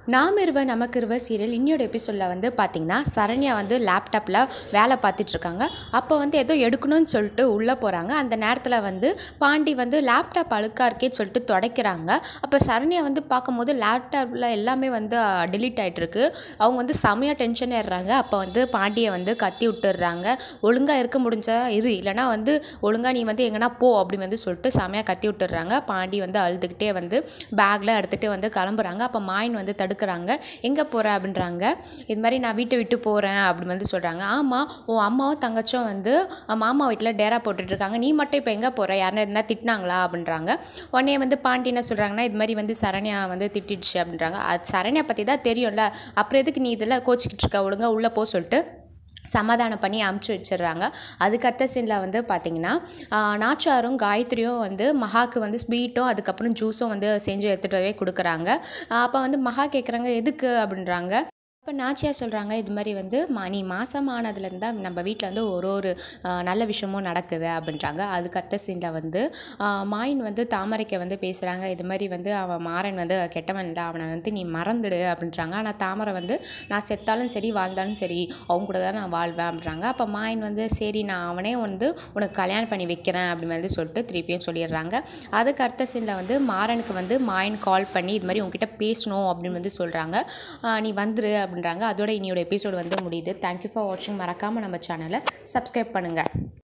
நாம் இருவ நமக்கு இருவ சீரியல் இன்னொரு எபிசோடில் வந்து பார்த்திங்கன்னா சரண்யா வந்து லேப்டாப்பில் வேலை பார்த்துட்ருக்காங்க அப்போ வந்து ஏதோ எடுக்கணும்னு சொல்லிட்டு உள்ளே போகிறாங்க அந்த நேரத்தில் வந்து பாண்டி வந்து லேப்டாப் அழுக்கா இருக்கேன்னு சொல்லிட்டு துடைக்கிறாங்க அப்போ சரண்யா வந்து பார்க்கும்போது லேப்டாப்பில் எல்லாமே வந்து delete ஆயிட்டு இருக்கு அவங்க வந்து செமையாக டென்ஷன் ஏறுறாங்க அப்போ வந்து பாண்டியை வந்து கத்தி விட்டுடுறாங்க ஒழுங்காக இருக்க முடிஞ்சா இரு இல்லைனா வந்து ஒழுங்காக நீ வந்து எங்கன்னா போ அப்படி வந்து சொல்லிட்டு செமையாக கத்தி விட்டுடுறாங்க பாண்டி வந்து அழுதுகிட்டே வந்து பேக்கில் எடுத்துகிட்டு வந்து கிளம்புறாங்க அப்போ மாயின் வந்து தடுக்கிறாங்க எங்கே போகிற அப்படின்றாங்க இது மாதிரி நான் வீட்டை விட்டு போகிறேன் அப்படின்னு வந்து சொல்கிறாங்க ஆமாம் உன் அம்மாவும் தங்கச்சும் வந்து அஹ், மாமா வீட்டில் டேரா போட்டுட்ருக்காங்க நீ மட்டும் இப்போ எங்கே போகிற யாருன்னா எதுனா திட்டினாங்களா அப்படின்றாங்க உடனே வந்து பாண்டி என்ன சொல்கிறாங்கன்னா இது மாதிரி வந்து சரண்யா வந்து திட்டிடுச்சு அப்படின்றாங்க அது சரண்யா பற்றி தான் தெரியும்ல அப்புறம் எதுக்கு நீ இதெல்லாம் கோச்சிக்கிட்டு இருக்க ஒழுங்கா உள்ளே போ சொல்லிட்டு சமாதானம் பண்ணி அமுச்சு வச்சிடுறாங்க அதுக்கு அடுத்த சீனில் வந்து பார்த்தீங்கன்னா ஆஹ், நாச்சாரும் காயத்ரியும் வந்து மகாக்கு வந்து ஸ்வீட்டும் அதுக்கப்புறம் ஜூஸும் வந்து செஞ்சு எடுத்துகிட்டு போய் கொடுக்குறாங்க அப்போ வந்து மகா கேட்குறாங்க எதுக்கு அப்படின்றாங்க இப்போ நாச்சியா சொல்கிறாங்க இது மாதிரி வந்து மா நீ மாதமானதுலேருந்து தான் நம்ம வீட்டில் வந்து ஒரு ஒரு ஆஹ், நல்ல விஷயமும் நடக்குது அப்படின்றாங்க அதுக்கு அடுத்த சீனில் வந்து ஆஹ், மாயின் வந்து தாமரைக்கு வந்து பேசுகிறாங்க இது மாதிரி வந்து அவன் மாறன் வந்து கெட்டவன் இல்லை அவனை வந்து நீ மறந்துடு அப்படின்றாங்க ஆனால் தாமரை வந்து நான் செத்தாலும் சரி வாழ்ந்தாலும் சரி அவங்க கூட தான் நான் வாழ்வேன் அப்படின்றாங்க அப்போ மாயின் வந்து சரி நான் அவனே வந்து உனக்கு கல்யாணம் பண்ணி வைக்கிறேன் அப்படின்னு வந்து சொல்லிட்டு திருப்பியும் சொல்லிடுறாங்க அதுக்கு அடுத்த சீனில் வந்து மாறனுக்கு வந்து மாயின் கால் பண்ணி இது மாதிரி உங்ககிட்ட பேசணும் அப்படின்னு வந்து சொல்கிறாங்க நீ வந்துரு அப்படின்றாங்க அதோட இனியோட எபிசோடு வந்து முடியுது தேங்க்யூ ஃபார் வாட்சிங் மறக்காமல் நம்ம சேனலை சப்ஸ்கிரைப் பண்ணுங்கள்